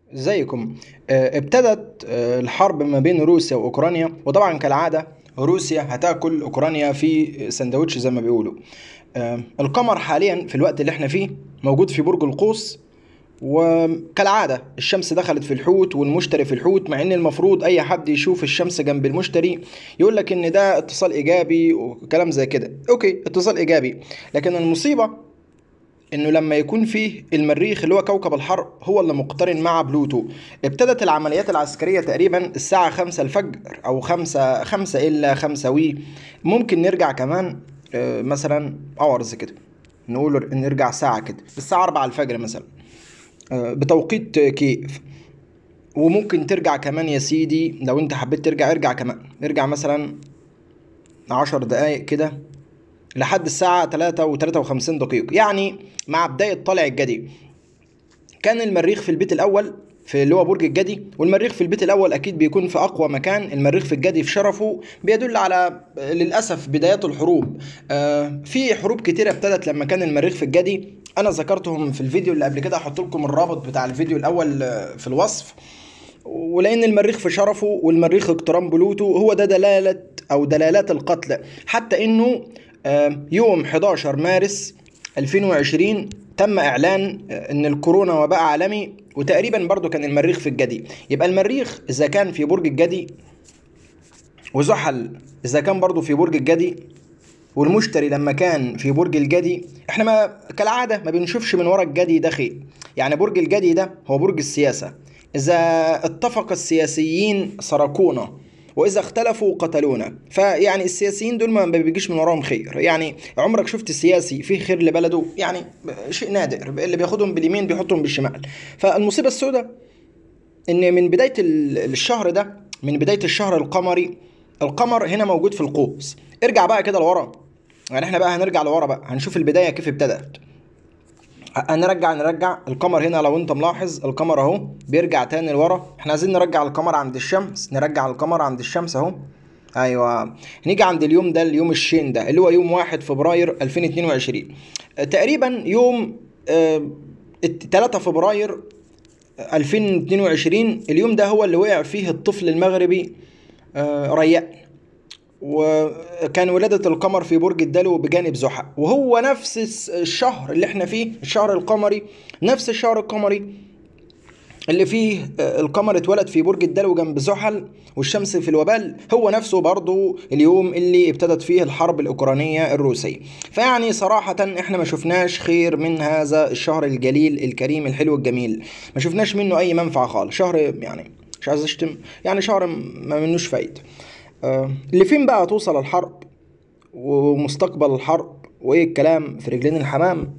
ازيكم آه، ابتدت آه، الحرب ما بين روسيا واوكرانيا وطبعا كالعاده روسيا هتاكل اوكرانيا في سندوتش زي ما بيقولوا آه، القمر حاليا في الوقت اللي احنا فيه موجود في برج القوس وكالعاده الشمس دخلت في الحوت والمشتري في الحوت مع ان المفروض اي حد يشوف الشمس جنب المشتري يقول لك ان ده اتصال ايجابي وكلام زي كده اوكي اتصال ايجابي لكن المصيبه انه لما يكون فيه المريخ اللي هو كوكب الحرب هو اللي مقترن مع بلوتو ابتدت العمليات العسكرية تقريبا الساعة خمسة الفجر او خمسة خمسة الا خمسة وي ممكن نرجع كمان آه، مثلا اورز كده نقول نرجع ساعة كده الساعة أربعة الفجر مثلا آه، بتوقيت كييف وممكن ترجع كمان يا سيدي لو انت حبيت ترجع ارجع كمان ارجع مثلا عشر دقايق كده لحد الساعة 3 و53 دقيقة يعني مع بداية طلع الجدي كان المريخ في البيت الأول في اللي هو برج الجدي والمريخ في البيت الأول أكيد بيكون في أقوى مكان المريخ في الجدي في شرفه بيدل على للأسف بدايات الحروب آه في حروب كتيرة ابتدت لما كان المريخ في الجدي أنا ذكرتهم في الفيديو اللي قبل كده هحط لكم الرابط بتاع الفيديو الأول آه، في الوصف ولان المريخ في شرفه والمريخ اقتران بلوتو هو ده دلاله او دلالات القتل حتى انه آه، يوم 11 مارس 2020 تم اعلان آه، ان الكورونا وباء عالمي وتقريبا برضو كان المريخ في الجدي يبقى المريخ اذا كان في برج الجدي وزحل اذا كان برضو في برج الجدي والمشتري لما كان في برج الجدي احنا ما كالعاده ما بنشوفش من ورا الجدي ده خير يعني برج الجدي ده هو برج السياسه اذا اتفق السياسيين سرقونا واذا اختلفوا قتلونا فيعني السياسيين دول ما بيجيش من وراهم خير يعني عمرك شفت سياسي فيه خير لبلده يعني شيء نادر اللي بياخدهم باليمين بيحطهم بالشمال فالمصيبه السوداء ان من بدايه ال- الشهر ده من بدايه الشهر القمري القمر هنا موجود في القوس ارجع بقى كده لورا يعني احنا بقى هنرجع لورا بقى هنشوف البدايه كيف ابتدت هنرجع نرجع القمر هنا لو انت ملاحظ القمر اهو بيرجع تاني لورا احنا عايزين نرجع القمر عند الشمس نرجع القمر عند الشمس اهو ايوه نيجي عند اليوم ده اليوم الشين ده اللي هو يوم 1 فبراير 2022 آه، تقريبا يوم آه 3 فبراير 2022 اليوم ده هو اللي وقع فيه الطفل المغربي آه، ريان وكان ولادة القمر في برج الدلو بجانب زحل وهو نفس الس- الشهر اللي احنا فيه الشهر القمري نفس الشهر القمري اللي فيه آه، القمر اتولد في برج الدلو جنب زحل والشمس في الوبال هو نفسه برضه اليوم اللي ابتدت فيه الحرب الأوكرانية الروسية فيعني صراحة احنا ما شفناش خير من هذا الشهر الجليل الكريم الحلو الجميل ما شفناش منه أي منفعة خالص شهر يعني مش عايز اشتم يعني شهر ما منوش فايدة آه، لفين بقى توصل الحرب ومستقبل الحرب وايه الكلام في رجلين الحمام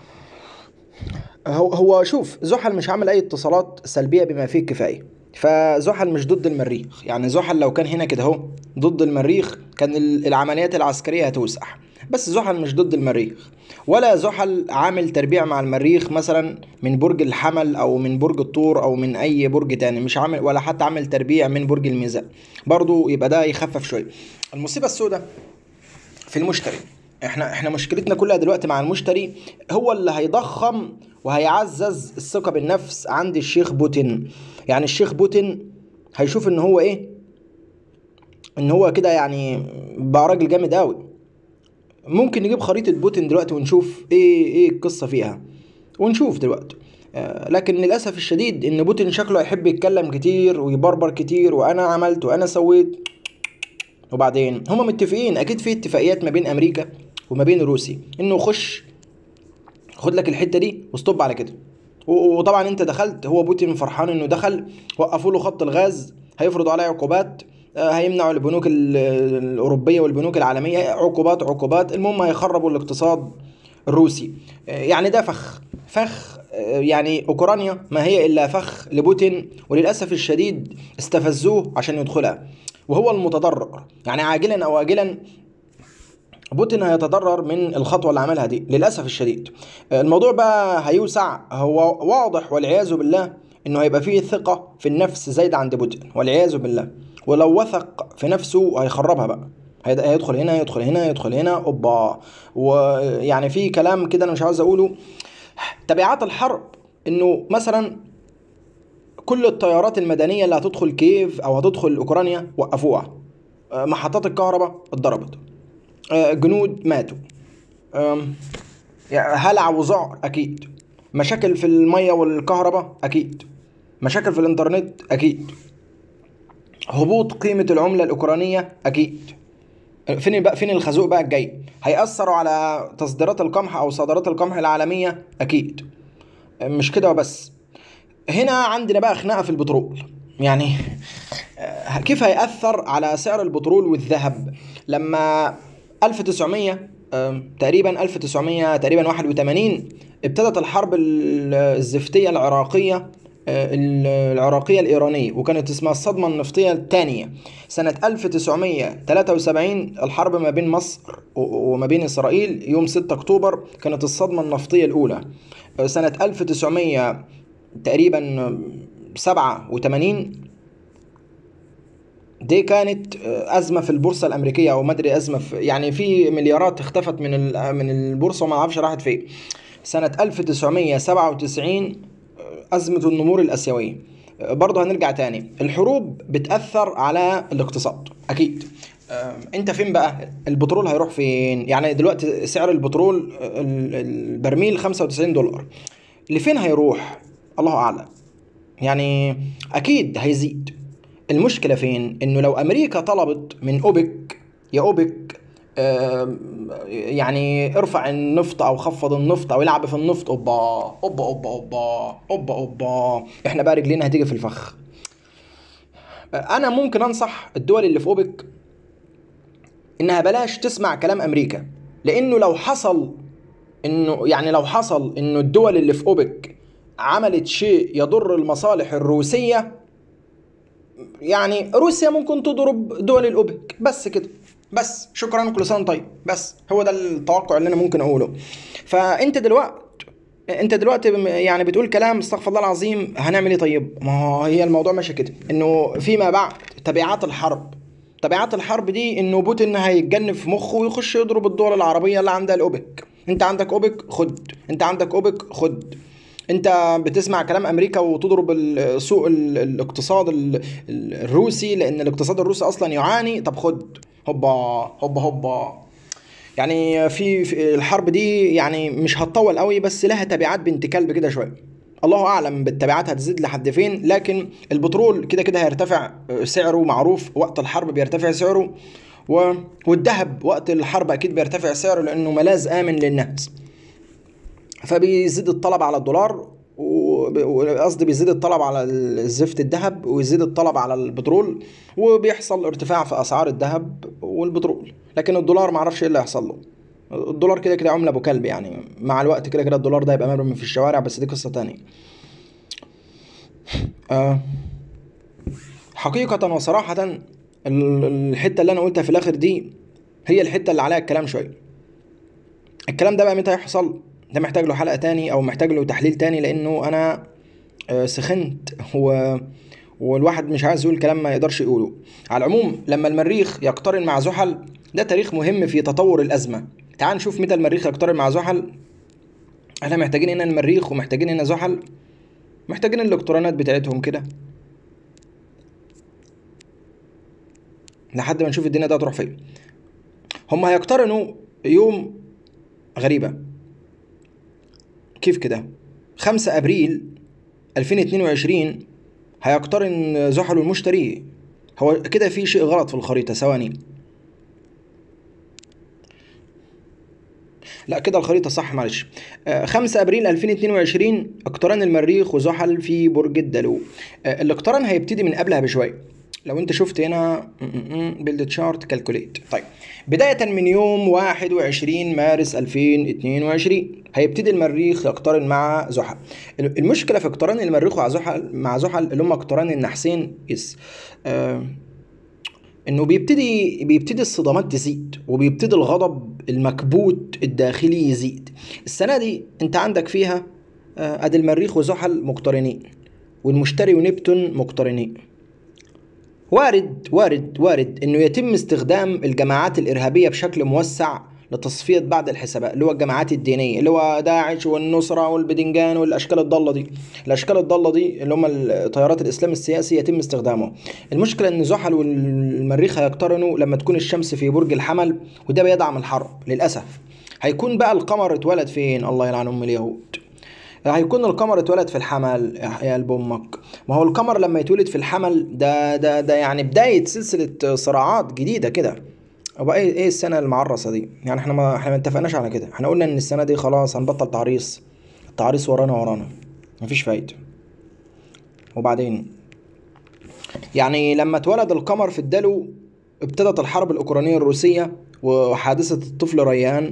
هو هو شوف زحل مش عامل اي اتصالات سلبيه بما فيه الكفايه فزحل مش ضد المريخ يعني زحل لو كان هنا كده اهو ضد المريخ كان ال- العمليات العسكريه هتوسع بس زحل مش ضد المريخ ولا زحل عامل تربيع مع المريخ مثلا من برج الحمل او من برج الثور او من اي برج تاني مش عامل ولا حتى عامل تربيع من برج الميزان برضو يبقى ده يخفف شويه المصيبه السوداء في المشتري احنا احنا مشكلتنا كلها دلوقتي مع المشتري هو اللي هيضخم وهيعزز الثقة بالنفس عند الشيخ بوتين يعني الشيخ بوتين هيشوف ان هو ايه ان هو كده يعني بقى راجل جامد قوي ممكن نجيب خريطة بوتين دلوقتي ونشوف ايه ايه القصة فيها ونشوف دلوقتي آه، لكن للأسف الشديد إن بوتين شكله يحب يتكلم كتير ويبربر كتير وأنا عملت وأنا سويت وبعدين هما متفقين اكيد في اتفاقيات ما بين امريكا وما بين روسيا انه يخش خد لك الحته دي وستوب على كده و- وطبعا انت دخلت هو بوتين فرحان انه دخل وقفوا له خط الغاز هيفرضوا عليه عقوبات آه، هيمنعوا البنوك ال- الاوروبيه والبنوك العالميه عقوبات عقوبات المهم هيخربوا الاقتصاد الروسي آه، يعني ده فخ فخ آه، يعني اوكرانيا ما هي الا فخ لبوتين وللاسف الشديد استفزوه عشان يدخلها وهو المتضرر يعني عاجلا او اجلا بوتين هيتضرر من الخطوه اللي عملها دي للاسف الشديد الموضوع بقى هيوسع هو واضح والعياذ بالله انه هيبقى فيه ثقه في النفس زايده عند بوتين والعياذ بالله ولو وثق في نفسه هيخربها بقى هيد- هيدخل هنا يدخل هنا يدخل هنا اوبا ويعني في كلام كده انا مش عاوز اقوله تبعات الحرب انه مثلا كل الطيارات المدنيه اللي هتدخل كييف او هتدخل اوكرانيا وقفوها آه، محطات الكهرباء اتضربت آه، جنود ماتوا آم، يعني هلع وذعر اكيد مشاكل في الميه والكهرباء اكيد مشاكل في الانترنت اكيد هبوط قيمه العمله الاوكرانيه اكيد فين بقى فين الخازوق بقى الجاي هيأثروا على تصديرات القمح او صادرات القمح العالميه اكيد مش كده وبس هنا عندنا بقى خناقه في البترول يعني آه، كيف هيأثر على سعر البترول والذهب لما 1900 آم، تقريبا 1900 تقريبا 81 ابتدت الحرب ال- الزفتية العراقية آه، ال- العراقية الإيرانية وكانت اسمها الصدمة النفطية الثانية سنة 1973 الحرب ما بين مصر و- وما بين إسرائيل يوم 6 أكتوبر كانت الصدمة النفطية الأولى آه، سنة 1900 تقريبا 87 دي كانت ازمه في البورصه الامريكيه او ما ادري ازمه في يعني في مليارات اختفت من ال- من البورصه وما اعرفش راحت فين سنه 1997 ازمه النمور الاسيويه برضه هنرجع تاني الحروب بتاثر على الاقتصاد اكيد آه، انت فين بقى البترول هيروح فين يعني دلوقتي سعر البترول آه، ال- البرميل 95 دولار لفين هيروح الله اعلم يعني اكيد هيزيد المشكله فين انه لو امريكا طلبت من اوبك يا اوبك آم، يعني ارفع النفط او خفض النفط او العب في النفط اوبا اوبا اوبا اوبا اوبا اوبا احنا بقى رجلينا هتيجي في الفخ انا ممكن انصح الدول اللي في اوبك انها بلاش تسمع كلام امريكا لانه لو حصل انه يعني لو حصل انه الدول اللي في اوبك عملت شيء يضر المصالح الروسيه يعني روسيا ممكن تضرب دول الاوبك بس كده بس شكرا كل سنه وأنت طيب بس هو ده التوقع اللي انا ممكن اقوله فانت دلوقتي انت دلوقتي بم- يعني بتقول كلام استغفر الله العظيم هنعمل ايه طيب ما هو هي الموضوع ماشي كده انه فيما بعد تبعات الحرب تبعات الحرب دي انه بوتين هيتجن في مخه ويخش يضرب الدول العربيه اللي عندها الاوبك انت عندك اوبك خد انت عندك اوبك خد انت بتسمع كلام امريكا وتضرب ال- سوق ال- الاقتصاد ال- ال- الروسي لان الاقتصاد الروسي اصلا يعاني طب خد هوبا هوبا هوبا يعني في, في الحرب دي يعني مش هتطول قوي بس لها تبعات بنت كلب كده شويه الله اعلم بالتبعات هتزيد لحد فين لكن البترول كده كده هيرتفع سعره معروف وقت الحرب بيرتفع سعره و... والذهب وقت الحرب اكيد بيرتفع سعره لانه ملاذ امن للناس فبيزيد الطلب على الدولار و- وقصدي بيزيد الطلب على زفت الذهب ويزيد الطلب على البترول وبيحصل ارتفاع في اسعار الذهب والبترول لكن الدولار معرفش ايه اللي هيحصل له الدولار كده كده عمله ابو كلب يعني مع الوقت كده كده الدولار ده هيبقى مرمي في الشوارع بس دي قصه تانية آه حقيقة وصراحة ال- الحتة اللي أنا قلتها في الآخر دي هي الحتة اللي عليها الكلام شوية الكلام ده بقى متى يحصل ده محتاج له حلقة تاني او محتاج له تحليل تاني لانه انا آه، سخنت و... والواحد مش عايز يقول كلام ما يقدرش يقوله على العموم لما المريخ يقترن مع زحل ده تاريخ مهم في تطور الازمة تعال نشوف متى المريخ يقترن مع زحل احنا محتاجين هنا المريخ ومحتاجين هنا زحل محتاجين الاقترانات بتاعتهم كده لحد ما نشوف الدنيا ده هتروح فين هم هيقترنوا يوم غريبة كيف كده 5 ابريل 2022 هيقترن زحل والمشتري هو كده في شيء غلط في الخريطة ثواني لا كده الخريطة صح معلش آه، 5 ابريل 2022 اقتران المريخ وزحل في برج الدلو آه، الاقتران هيبتدي من قبلها بشوية لو انت شفت هنا بيلد تشارت كالكوليت طيب بداية من يوم 21 مارس 2022 هيبتدي المريخ يقترن مع زحل المشكلة في اقتران المريخ مع زحل مع زحل اللي هم اقتران النحسين يس آه انه بيبتدي بيبتدي الصدمات تزيد وبيبتدي الغضب المكبوت الداخلي يزيد السنة دي انت عندك فيها آه، ادي المريخ وزحل مقترنين والمشتري ونبتون مقترنين وارد وارد وارد انه يتم استخدام الجماعات الارهابيه بشكل موسع لتصفيه بعض الحسابات اللي هو الجماعات الدينيه اللي هو داعش والنصره والبدنجان والاشكال الضاله دي الاشكال الضاله دي اللي هم تيارات الاسلام السياسي يتم استخدامه المشكله ان زحل والمريخ هيقترنوا لما تكون الشمس في برج الحمل وده بيدعم الحرب للاسف هيكون بقى القمر اتولد فين الله يلعن ام اليهود هيكون القمر اتولد في الحمل يا قلب امك ما هو القمر لما يتولد في الحمل ده ده ده يعني بدايه سلسله صراعات جديده كده هو ايه ايه السنه المعرصه دي يعني احنا ما احنا ما اتفقناش على كده احنا قلنا ان السنه دي خلاص هنبطل تعريص التعريص ورانا ورانا مفيش فايده وبعدين يعني لما اتولد القمر في الدلو ابتدت الحرب الاوكرانيه الروسيه وحادثه الطفل ريان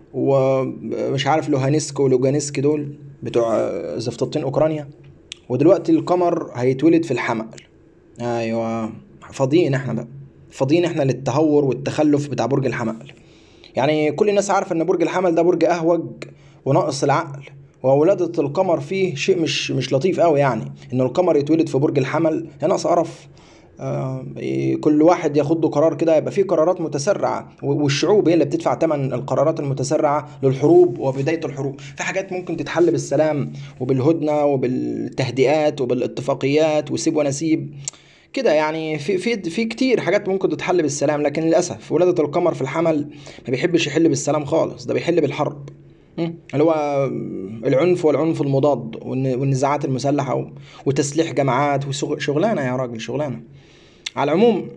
ومش عارف لوهانسك ولوجانسك دول بتوع زفطتين اوكرانيا ودلوقتي القمر هيتولد في الحمل ايوه فاضيين احنا بقى فاضيين احنا للتهور والتخلف بتاع برج الحمل يعني كل الناس عارفه ان برج الحمل ده برج اهوج وناقص العقل وولادة القمر فيه شيء مش مش لطيف قوي يعني ان القمر يتولد في برج الحمل هي ناقص قرف آه كل واحد ياخد له قرار كده يبقى في قرارات متسرعه والشعوب هي اللي بتدفع ثمن القرارات المتسرعه للحروب وبدايه الحروب في حاجات ممكن تتحل بالسلام وبالهدنه وبالتهدئات وبالاتفاقيات وسيب ونسيب كده يعني في في في كتير حاجات ممكن تتحل بالسلام لكن للاسف ولاده القمر في الحمل ما بيحبش يحل بالسلام خالص ده بيحل بالحرب اللي هو العنف والعنف المضاد والنزاعات المسلحه وتسليح جماعات وشغلانه يا راجل شغلانه على العموم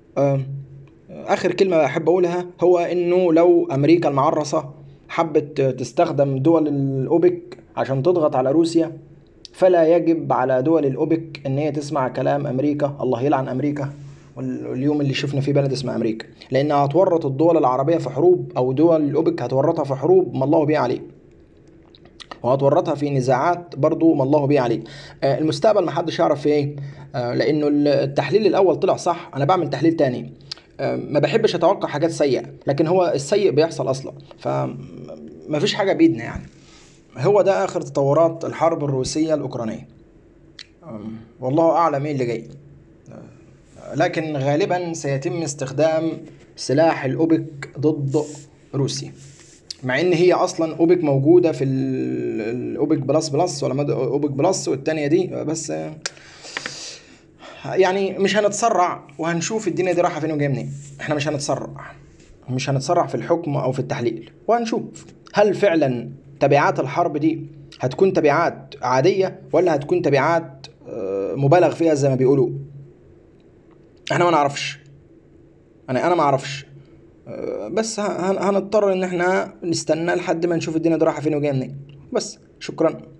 اخر كلمه احب اقولها هو انه لو امريكا المعرصه حبت تستخدم دول الاوبك عشان تضغط على روسيا فلا يجب على دول الاوبك ان هي تسمع كلام امريكا الله يلعن امريكا واليوم اللي شفنا فيه بلد اسمها امريكا لانها هتورط الدول العربيه في حروب او دول الاوبك هتورطها في حروب ما الله بيه عليه وهتورطها في نزاعات برضو ما الله بيه عليه آه المستقبل ما حدش يعرف في ايه آه لانه التحليل الاول طلع صح انا بعمل تحليل تاني آه ما بحبش اتوقع حاجات سيئه لكن هو السيء بيحصل اصلا فما فيش حاجه بايدنا يعني هو ده اخر تطورات الحرب الروسيه الاوكرانيه والله اعلم ايه اللي جاي لكن غالبا سيتم استخدام سلاح الاوبك ضد روسيا مع ان هي اصلا اوبك موجوده في الاوبك بلس بلس ولا اوبك بلس والتانية دي بس يعني مش هنتسرع وهنشوف الدنيا دي رايحه فين وجايه منين احنا مش هنتسرع مش هنتسرع في الحكم او في التحليل وهنشوف هل فعلا تبعات الحرب دي هتكون تبعات عاديه ولا هتكون تبعات مبالغ فيها زي ما بيقولوا احنا ما نعرفش انا انا ما اعرفش بس هنضطر ان احنا نستنى لحد ما نشوف الدنيا دي رايحه فين وجايه منين بس شكرا